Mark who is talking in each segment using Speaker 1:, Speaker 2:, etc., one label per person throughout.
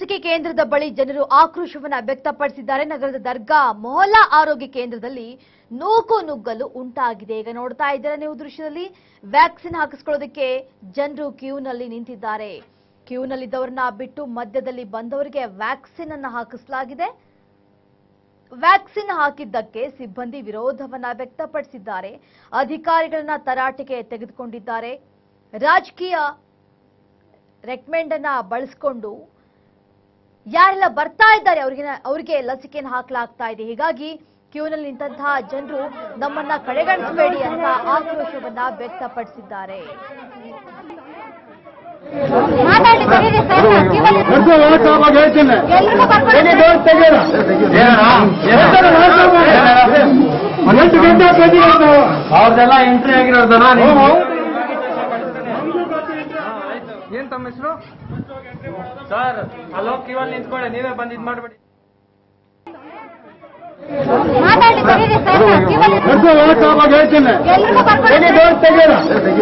Speaker 1: ಲಸಿಕೆ ಕೇಂದ್ರದ ಬಳಿ ಜನರು ಆಕ್ರೋಶವನ್ನ ವ್ಯಕ್ತಪಡಿಸಿದ್ದಾರೆ ನಗರದ ದರ್ಗಾ ಮೊಹಲ್ಲಾ ಆರೋಗ್ಯ ಕೇಂದ್ರದಲ್ಲಿ ನೂಕು ನುಗ್ಗಲು ಉಂಟಾಗಿದೆ ಈಗ ನೋಡ್ತಾ ಇದ್ದೀರಾ ನೀವು ದೃಶ್ಯದಲ್ಲಿ ವ್ಯಾಕ್ಸಿನ್ ಹಾಕಿಸ್ಕೊಳ್ಳೋದಕ್ಕೆ ಜನರು ಕ್ಯೂನಲ್ಲಿ ನಿಂತಿದ್ದಾರೆ ಕ್ಯೂನಲ್ಲಿದ್ದವರನ್ನ ಬಿಟ್ಟು ಮಧ್ಯದಲ್ಲಿ ಬಂದವರಿಗೆ ವ್ಯಾಕ್ಸಿನ್ ಅನ್ನ ಹಾಕಿಸಲಾಗಿದೆ ವ್ಯಾಕ್ಸಿನ್ ಹಾಕಿದ್ದಕ್ಕೆ ಸಿಬ್ಬಂದಿ ವಿರೋಧವನ್ನ ವ್ಯಕ್ತಪಡಿಸಿದ್ದಾರೆ ಅಧಿಕಾರಿಗಳನ್ನ ತರಾಟೆಗೆ ತೆಗೆದುಕೊಂಡಿದ್ದಾರೆ ರಾಜಕೀಯ ರೆಕಮೆಂಡ್ ಅನ್ನ ಬಳಸಿಕೊಂಡು ಯಾರೆಲ್ಲ ಬರ್ತಾ ಇದ್ದಾರೆ ಅವರಿಗೆ ಅವರಿಗೆ ಲಸಿಕೆಯನ್ನು ಹಾಕಲಾಗ್ತಾ ಇದೆ ಹೀಗಾಗಿ ಕ್ಯೂನಲ್ಲಿ ನಿಂತಹ ಜನರು ನಮ್ಮನ್ನ ಕಡೆಗಣಿಸಬೇಡಿ ಅಂತ ಆಕ್ರೋಶವನ್ನ ವ್ಯಕ್ತಪಡಿಸಿದ್ದಾರೆ
Speaker 2: ಮಾತಾಡಿ ಕರೀರಿ ಸರ್ ಕಿವಲ್ಲಿ
Speaker 3: ಎಷ್ಟು ಓಟ್ ಆವಾಗ ಹೇಳ್ತೀನಿ
Speaker 2: ಎಲ್ರಿಗೂ ಬರ್ಕೊಳ್ಳಿ
Speaker 3: ಏನೇ ಡೋರ್ ತೆಗೀರ ಹನ್ನೊಂದು ಗಂಟೆ ಬಂದಿರೋದು
Speaker 4: ಅವ್ರದೆಲ್ಲ ಎಂಟ್ರಿ ಆಗಿರೋದನ್ನ ನೀವು
Speaker 5: ಏನ್ ತಮ್ಮ ಹೆಸರು ಸರ್ ಅಲ್ಲೋ ಕಿವಲ್ಲಿ ನಿಂತ್ಕೊಳ್ಳಿ ನೀವೇ ಬಂದ್ ಇದ್ ಮಾಡ್ಬೇಡಿ
Speaker 2: ಮಾತಾಡಿ ಕರೀರಿ ಸರ್ ಕಿವಲ್ಲಿ
Speaker 3: ಎಷ್ಟು ಓಟ್ ಆವಾಗ ಹೇಳ್ತೀನಿ
Speaker 2: ಎಲ್ರಿಗೂ ಬರ್ಕೊಳ್ಳಿ
Speaker 3: ಏನೇ ಡೋರ್ ತೆಗೀರ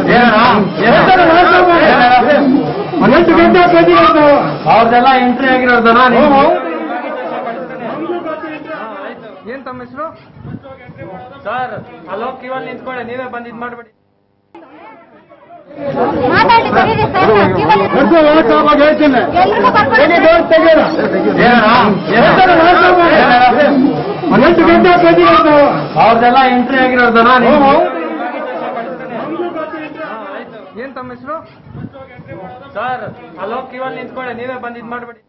Speaker 3: ಹನ್ನೊಂದು ಗಂಟೆ ಬಂದಿರೋದು
Speaker 4: ಅವ್ರದೆಲ್ಲ ಎಂಟ್ರಿ ಆಗಿರೋದನ್ನ ನೀವು
Speaker 5: ಏನ್ ತಮ್ಮ ಹೆಸರು ಸರ್ ಅಲ್ಲೋ ಕಿವಲ್ಲಿ ನಿಂತ್ಕೊಳ್ಳಿ ನೀವೇ ಬಂದ್ ಇದ್ ಮಾಡ್ಬೇಡಿ
Speaker 2: ಮಾತಾಡಿ ಕರೀರಿ ಸರ್ ಕಿವಲ್ಲಿ
Speaker 3: ಎಷ್ಟು ಓಟ್ ಆವಾಗ ಹೇಳ್ತೀನಿ
Speaker 2: ಎಲ್ರಿಗೂ ಬರ್ಕೊಳ್ಳಿ
Speaker 3: ಏನೇ ಡೋರ್ ತೆಗೀರ ಹನ್ನೊಂದು ಗಂಟೆ ಬಂದಿರೋದು
Speaker 4: ಅವ್ರದೆಲ್ಲ ಎಂಟ್ರಿ ಆಗಿರೋದನ್ನ ನೀವು
Speaker 5: ಏನ್ ತಮ್ಮ ಹೆಸರು ಸರ್ ಅಲ್ಲೋ ಕಿವಲ್ಲಿ ನಿಂತ್ಕೊಳ್ಳಿ ನೀವೇ ಬಂದ್ ಇದ್ ಮಾಡ್ಬೇಡಿ